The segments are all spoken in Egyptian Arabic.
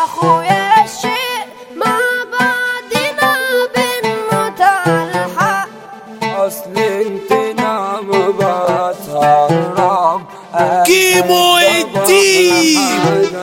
اخويا الشيء مع بعضنا بنموت على الحق اصل انت نعم بتهرب كيمو الدين.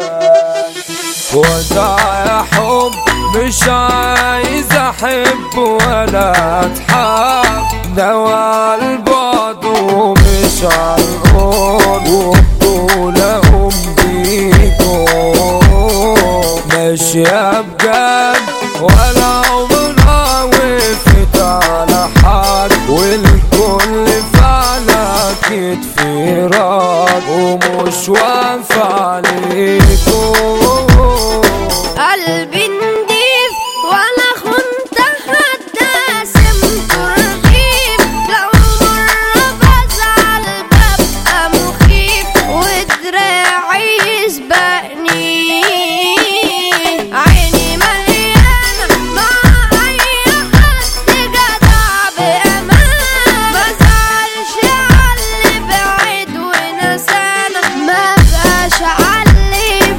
ودع يا حب مش عايز احب ولا اتحب دوا البعد ومش عالقرب وبطولة ام بيكم ماشية بجد ولا عمرها وقفت على حد والكل فعلا كتفي راد ومش واقفة عليكم قلبي نضيف ولا خنت حتى سمت رغيف لو مرة بزعل ببقى مخيف ودراعي يسبقني عيني مليانة مع أي حد جدع بأمان مزعلش عاللي بعيد ونسانا ما بقاش عاللي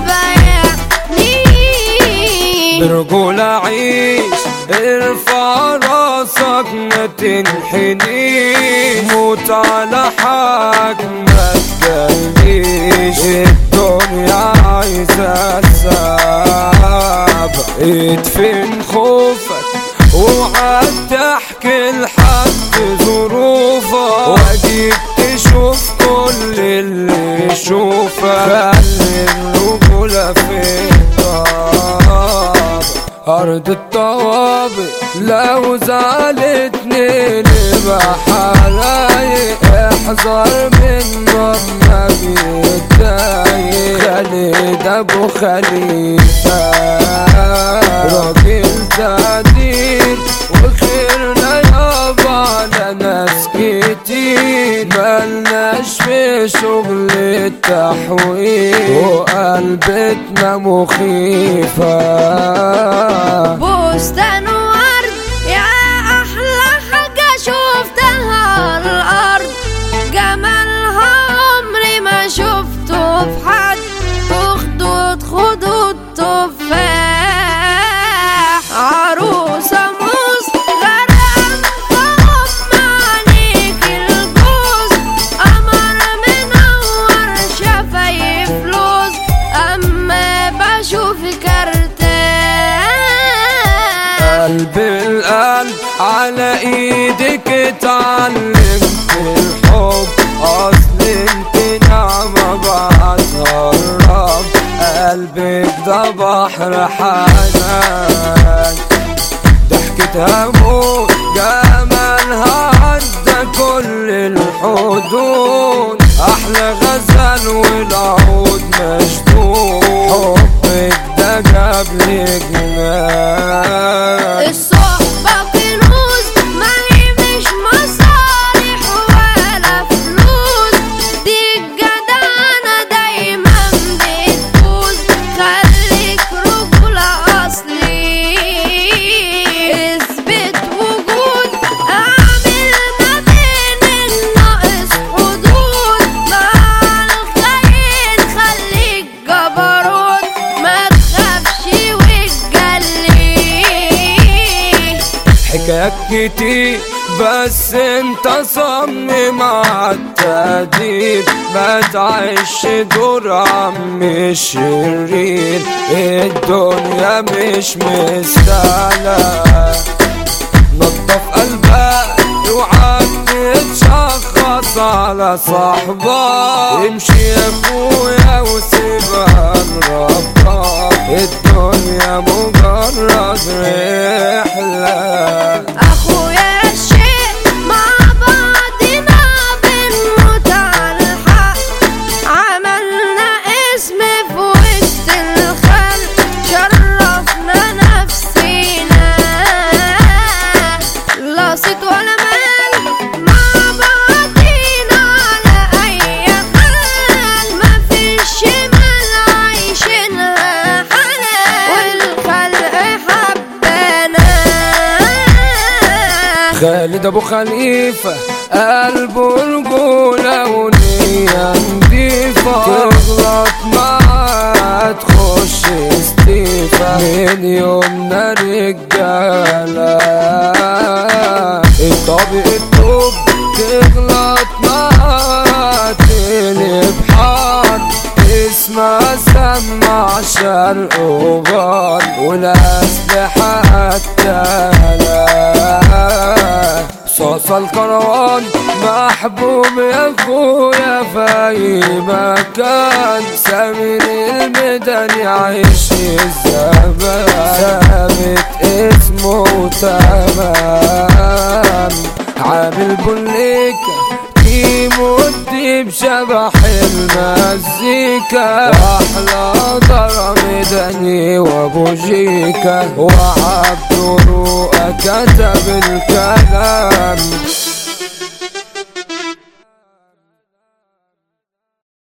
بايعني برجولة عيش ارفع راسك ما تنحنيش موت على حاج ما تجليش الدنيا عايزة السبب ادفن خوفك وقعد تحكي لحد ظروفك واجيك تشوف كل اللي يشوفك خلي الرجولة في الطاب أرض الطوابق لو زعلتني نبقى حرايق احذر من ما بيتضايق خالد أبو خليفة راجل تقدير وخيرنا يابا على ناس كتير ملناش في شغل التحويل وقلبتنا مخيفة بستان ورد يا احلى حاجة شفتها على الارض جمالها عمري ما شفته في حد وخدود خدود تفاح عروسة موز غرقان في عينيك الجوز قمر منور شفايف لوز اما بشوفك ارتاح قلب القلب على ايدك اتعلمت الحب اصل انت نعمة بعدها الرب قلبك ده بحر حنان ضحكتها موت جمالها عدى كل الحدود احلى غزل والعود مشدود حبك ده جاب لي جنان الصحبة كنوز ما هي مش مصالح ولا فلوس دي الجدعنة دايما بتفوز خليك رجولة أصلي اثبت وجود اعمل ما بين الناقص حدود مع الخير خليك جبروت ما تخافش وتجلي حكايات كتير بس انت صمم على التقدير ما تعيش دور عم الشرير الدنيا مش مستاهلة نضف قلبك اوعى تتشخص على صاحبك امشي يا اخويا وسيبها لربك الدنيا مجرد رحلة اخويا الشيء مع بعضنا بنموت على الحق عملنا اسم في وسط الخلق شرفنا نفسينا لا صيت ولا مال مع بعضنا على اي حال ما فيش مال عايشينها حلال والخلق حبانا خالد ابو خليفة قلبه رجولة ونية نضيفة تغلط معاه تخش من يومنا رجالة الطبق الطوب تغلط معاه تقلب حار اسمع سمع شرق وغار والأسلحة التالة صوص الكروان محبوب يا اخويا في اي مكان سامر الميدان يعيش الزمان ثابت اسمه تمام عامل بوليكا كيمو الديب شبح المزيكا واحلى ضرب ميداني وابو جيكا وعبد رؤى كتب الكلام